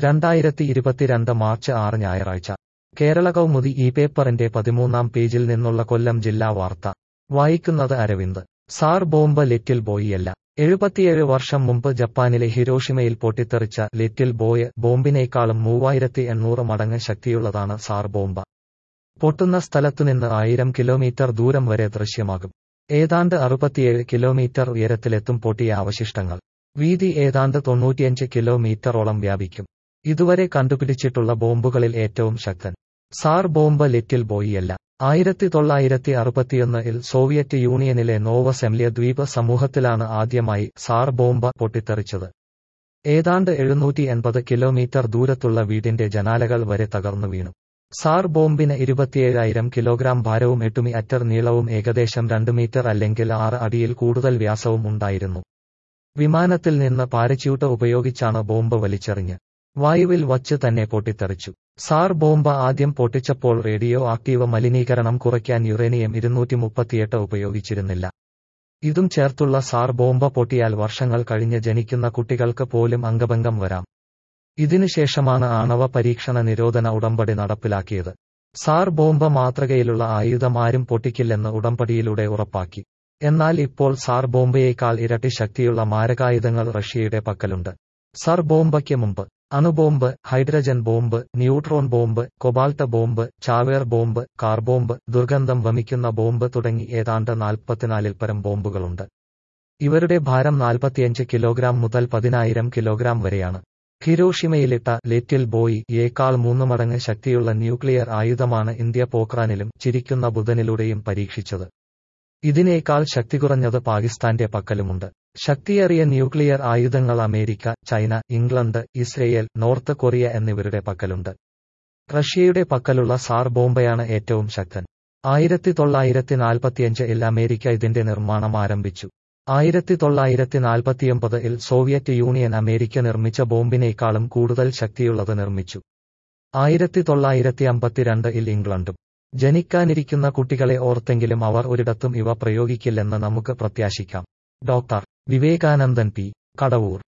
രണ്ടായിരത്തി ഇരുപത്തിരണ്ട് മാർച്ച് ആറ് ഞായറാഴ്ച കേരള കൗമുദി ഈ പേപ്പറിന്റെ പതിമൂന്നാം പേജിൽ നിന്നുള്ള കൊല്ലം ജില്ലാ വാർത്ത വായിക്കുന്നത് അരവിന്ദ് സാർ ബോംബ് ലിറ്റിൽ ബോയിയല്ല എഴുപത്തിയേഴ് വർഷം മുമ്പ് ജപ്പാനിലെ ഹിരോഷിമയിൽ പൊട്ടിത്തെറിച്ച ലിറ്റിൽ ബോയ് ബോംബിനേക്കാളും മൂവായിരത്തി എണ്ണൂറ് മടങ്ങ് ശക്തിയുള്ളതാണ് സാർ ബോംബ പൊട്ടുന്ന സ്ഥലത്തുനിന്ന് ആയിരം കിലോമീറ്റർ ദൂരം വരെ ദൃശ്യമാകും ഏതാണ്ട് അറുപത്തിയേഴ് കിലോമീറ്റർ ഉയരത്തിലെത്തും പൊട്ടിയ അവശിഷ്ടങ്ങൾ വീതി ഏതാണ്ട് തൊണ്ണൂറ്റിയഞ്ച് കിലോമീറ്ററോളം വ്യാപിക്കും ഇതുവരെ കണ്ടുപിടിച്ചിട്ടുള്ള ബോംബുകളിൽ ഏറ്റവും ശക്തൻ സാർ ബോംബ് ലിറ്റിൽ ബോയിയല്ല ആയിരത്തി തൊള്ളായിരത്തി അറുപത്തിയൊന്നിൽ സോവിയറ്റ് യൂണിയനിലെ നോവസെംലിയ ദ്വീപ് സമൂഹത്തിലാണ് ആദ്യമായി സാർ ബോംബ പൊട്ടിത്തെറിച്ചത് ഏതാണ്ട് എഴുന്നൂറ്റി എൺപത് കിലോമീറ്റർ ദൂരത്തുള്ള വീടിന്റെ ജനാലകൾ വരെ തകർന്നു വീണു സാർ ബോംബിന് ഇരുപത്തിയേഴായിരം കിലോഗ്രാം ഭാരവും എട്ടുമി അറ്റർ നീളവും ഏകദേശം രണ്ട് മീറ്റർ അല്ലെങ്കിൽ ആറ് അടിയിൽ കൂടുതൽ വ്യാസവും ഉണ്ടായിരുന്നു വിമാനത്തിൽ നിന്ന് പാരച്യൂട്ട് ഉപയോഗിച്ചാണ് ബോംബ് വലിച്ചെറിഞ്ഞ് വായുവിൽ വച്ച് തന്നെ പൊട്ടിത്തെറിച്ചു സാർ ബോംബ് ആദ്യം പൊട്ടിച്ചപ്പോൾ റേഡിയോ ആക്റ്റീവ് മലിനീകരണം കുറയ്ക്കാൻ യുറേനിയം ഇരുന്നൂറ്റി മുപ്പത്തിയെട്ട് ഉപയോഗിച്ചിരുന്നില്ല ഇതും ചേർത്തുള്ള സാർ ബോംബ പൊട്ടിയാൽ വർഷങ്ങൾ കഴിഞ്ഞ് ജനിക്കുന്ന കുട്ടികൾക്ക് പോലും അംഗഭംഗം വരാം ഇതിനുശേഷമാണ് ആണവ പരീക്ഷണ നിരോധന ഉടമ്പടി നടപ്പിലാക്കിയത് സാർ ബോംബ മാതൃകയിലുള്ള ആയുധം ആരും പൊട്ടിക്കില്ലെന്ന് ഉടമ്പടിയിലൂടെ ഉറപ്പാക്കി എന്നാൽ ഇപ്പോൾ സാർ ബോംബയേക്കാൾ ഇരട്ടി ശക്തിയുള്ള മാരകായുധങ്ങൾ റഷ്യയുടെ പക്കലുണ്ട് സർ ബോംബയ്ക്ക് മുമ്പ് അണുബോംബ് hydrogen bomb neutron bomb cobalt bomb ചാവേർ ബോംബ് കാർ ബോംബ് ദുർഗന്ധം വമിക്കുന്ന ബോംബ് തുടങ്ങി ഏതാണ്ട് നാൽപ്പത്തിനാലിൽ പരം ബോംബുകളുണ്ട് ഇവരുടെ ഭാരം നാൽപ്പത്തിയഞ്ച് കിലോഗ്രാം മുതൽ പതിനായിരം കിലോഗ്രാം വരെയാണ് ഹിരോഷിമയിലിട്ട ലിറ്റിൽ ബോയ് യേക്കാൾ മൂന്ന് മടങ്ങ് ശക്തിയുള്ള ന്യൂക്ലിയർ ആയുധമാണ് ഇന്ത്യ പോക്രാനിലും ചിരിക്കുന്ന ബുധനിലൂടെയും പരീക്ഷിച്ചത് ഇതിനേക്കാൾ ശക്തി കുറഞ്ഞത് പാകിസ്ഥാന്റെ പക്കലുമുണ്ട് ശക്തിയേറിയ ന്യൂക്ലിയർ ആയുധങ്ങൾ America China England Israel north Korea എന്നിവരുടെ പക്കലുണ്ട് റഷ്യയുടെ പക്കലുള്ള സാർ ബോംബയാണ് ഏറ്റവും ശക്തൻ ആയിരത്തി തൊള്ളായിരത്തി നാൽപ്പത്തിയഞ്ചിൽ അമേരിക്ക ഇതിന്റെ നിർമ്മാണം ആരംഭിച്ചു ആയിരത്തി തൊള്ളായിരത്തി നാൽപ്പത്തിയൊമ്പതിൽ സോവിയറ്റ് യൂണിയൻ അമേരിക്ക നിർമ്മിച്ച ബോംബിനേക്കാളും കൂടുതൽ ശക്തിയുള്ളത് നിർമ്മിച്ചു ആയിരത്തി തൊള്ളായിരത്തി അമ്പത്തിരണ്ടിൽ ഇംഗ്ലണ്ടും ജനിക്കാനിരിക്കുന്ന കുട്ടികളെ ഓർത്തെങ്കിലും അവർ ഒരിടത്തും ഇവ പ്രയോഗിക്കില്ലെന്ന് നമുക്ക് പ്രത്യാശിക്കാം ഡോക്ടർ വിവേകാനന്ദൻ പി കടവൂർ